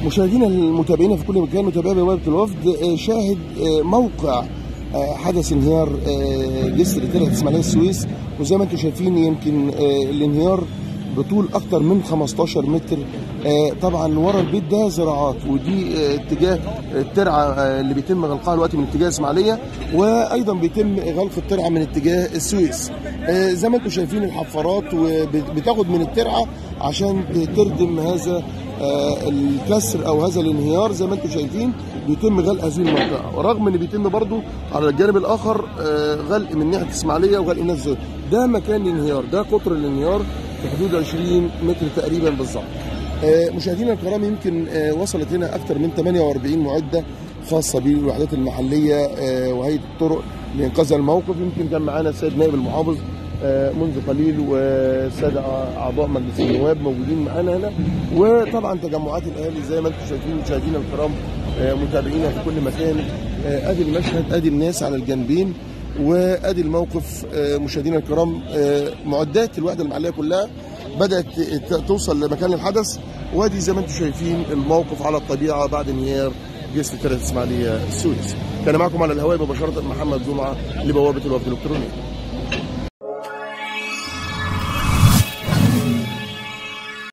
مشاهدينا المتابعين في كل مكان متابعي بوابه الوفد آه، شاهد آه، موقع آه، حدث انهيار آه، جسر ترعه اسماعيليه السويس وزي ما انتم شايفين يمكن آه، الانهيار بطول اكتر من 15 متر آه، طبعا ورا البيت ده زراعات ودي آه، اتجاه الترعه آه، اللي بيتم غلقها دلوقتي من اتجاه اسماعيليه وايضا بيتم غلق الترعه من اتجاه السويس آه، زي ما انتم شايفين الحفارات وبتاخد من الترعه عشان تردم هذا آه، الكسر او هذا الانهيار زي ما انتم شايفين بيتم غلق هذه المنطقه ورغم ان بيتم برضو على الجانب الاخر آه، غلق من ناحيه اسماعيليه وغلق نفس ده مكان الانهيار ده قطر الانهيار في حدود 20 متر تقريبا بالظبط آه، مشاهدينا الكرام يمكن آه، وصلت هنا اكثر من 48 معده خاصه بالوحدات المحليه آه، وهيئه الطرق لانقاذ الموقف يمكن كان معانا السيد نائب المحافظ آه، منذ قليل والساده اعضاء مجلس النواب موجودين معانا هنا وطبعا تجمعات الاهالي زي ما انتم شايفين مشاهدينا الكرام آه، متابعينا في كل مكان آه، ادي المشهد ادي الناس على الجانبين وادي الموقف آه، مشاهدينا الكرام آه، معدات الوحده المحليه كلها بدات ت- توصل لمكان الحدث وادي زي ما انتم شايفين الموقف على الطبيعه بعد انهيار جسر ترعه اسماعيليه السويس كان معكم على الهواء مباشره محمد جمعه لبوابه الوفد الالكترونيه